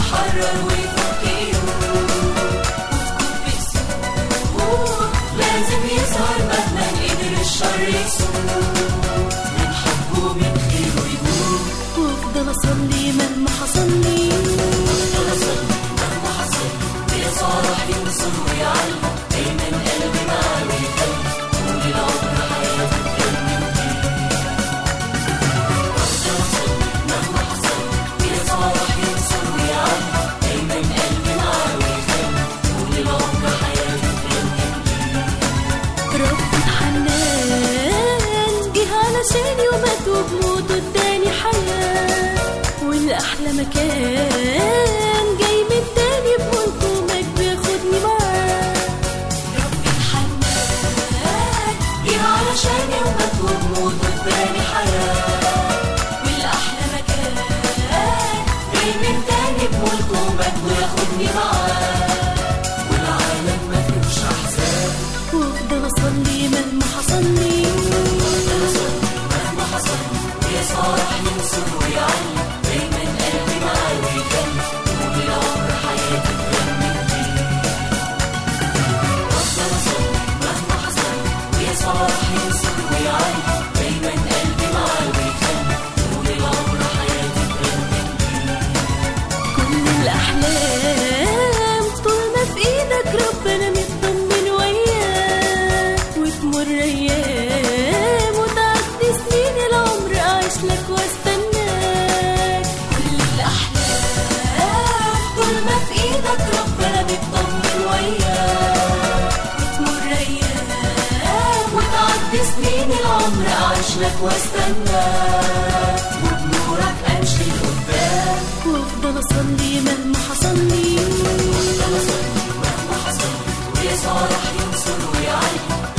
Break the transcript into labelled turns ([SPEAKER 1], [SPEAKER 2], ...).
[SPEAKER 1] يحرر ويفك قيود وفي اسمه لازم يظهر مهما قدر الشر يسوق من حبه من خيره يدوم
[SPEAKER 2] وافضل اصلي مهما حصل لي
[SPEAKER 1] افضل اصلي مهما حصل ويسوع راح ينصر ويعلم دايما قلبي معاه ويخلي طول العمر حياتي تكمل افضل اصلي مهما حصل ويسوع راح ينصر ويعلم دايما قلبي معاه ويخلي طول العمر حياتي تكمل
[SPEAKER 2] رب حنان جه علشاني ومات وبموته اداني حياة والأحلى مكان جاي من تاني بملكه ومجد ياخدني معاه
[SPEAKER 1] ربي الحنان جه علشاني ومات وبموت واداني حياة والأحلى مكان جاي من تاني بملكه ومجده ياخدني معاه والعالم ما فيهوش أحزان
[SPEAKER 2] وافضل اصلي مهما حصل لي
[SPEAKER 1] أفضل أصلي مهما حصل ويسوع راح ينصر ويعلم دايما قلبي معاه ويكمل طول العمر حياتي تكمل أفضل أصلي مهما حصل ويسوع راح ينصر ويعلم دايما قلبي معاه ويكمل طول العمر حياتي تكمل
[SPEAKER 2] كل الأحلام طول ما في إيدك ربنا مطمن وياك وتمر أيام وتعدي سنين العمر أعيش لك واستناك
[SPEAKER 1] كل الأحلام طول ما في إيدك ربنا بيطمن وياك وتمر أيام وتعدي سنين العمر أعيش لك واستناك وبنورك أمشي لقدام
[SPEAKER 2] وافضل أصلي مهما حصل لي
[SPEAKER 1] أفضل أصلي مهما حصل ويسوع راح ينصر ويعلم